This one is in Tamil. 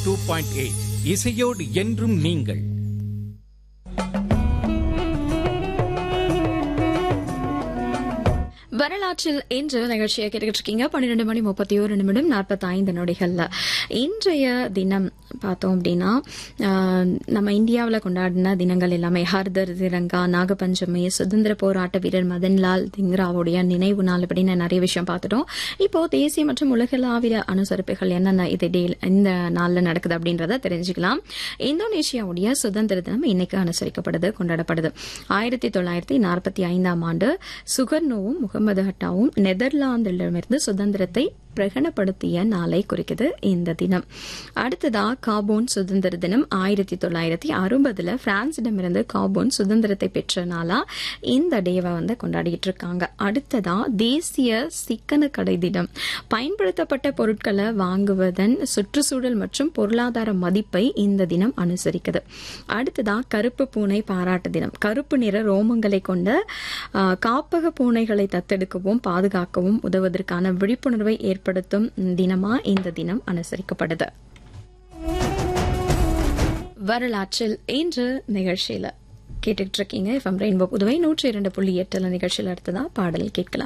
டூ பாயிண்ட் எயிட் இசையோடு என்றும் நீங்கள் வரலாற்றில் இன்று நிகழ்ச்சியை கேட்டுக்கிட்டு இருக்கீங்க பன்னிரெண்டு மணி முப்பத்தி ஒரு நிமிடம் நாற்பத்தி ஐந்து நொடிகள்ல இன்றைய தினம் பார்த்தோம் அப்படின்னா ஆஹ், நம்ம இந்தியாவில் கொண்டாடின தினங்கள் எல்லாமே ஹர்தர் திரங்கா நாகபஞ்சமி சுதந்திர போராட்ட வீரர் மதன்லால் திங்ராவுடைய நினைவு நாள் அப்படின்னு நிறைய விஷயம் பார்த்துட்டோம் இப்போ தேசிய மற்றும் உலகளாவிய அனுசரிப்புகள் என்னென்ன இது டே இந்த நாளில் நடக்குது அப்படின்றத தெரிஞ்சுக்கலாம் இந்தோனேஷியாவுடைய சுதந்திர தினம் இன்னைக்கு அனுசரிக்கப்படுது கொண்டாடப்படுது ஆயிரத்தி தொள்ளாயிரத்தி நாற்பத்தி ஐந்தாம் ஆண்டு சுகர்னோவும் முகமது ஹட்டாவும் நெதர்லாந்திடமிருந்து சுதந்திரத்தை பிரகடனப்படுத்திய நாளை குறிக்குது இந்த தினம் அடுத்ததா காபோன் சுதந்திர தினம் ஆயிரத்தி தொள்ளாயிரத்தி அறுபதுல பிரான்சிடமிருந்து காபோன் சுதந்திரத்தை பெற்ற நாளா இந்த டேவை வந்து கொண்டாடிட்டு இருக்காங்க அடுத்ததா தேசிய சிக்கன கடை தினம் பயன்படுத்தப்பட்ட பொருட்களை வாங்குவதன் சுற்றுச்சூழல் மற்றும் பொருளாதார மதிப்பை இந்த தினம் அனுசரிக்குது அடுத்ததா கருப்பு பூனை பாராட்டு தினம் கருப்பு நிற ரோமங்களை கொண்ட ஆ, காப்பக பூனைகளை தத்தெடுக்கவும் பாதுகாக்கவும் உதவுவதற்கான விழிப்புணர்வை ஏற்படுத்தும் தினமா இந்த தினம் அனுசரிக்கப்படுது வரலாற்றில் இன்று நிகழ்ச்சியில கேட்டுட்டு இருக்கீங்க எஃப்எம் ரெயின்போ புதுவை நூற்றி இரண்டு புள்ளி எட்டுல நிகழ்ச்சியில் அடுத்ததா பாடல் கேட்கலாம்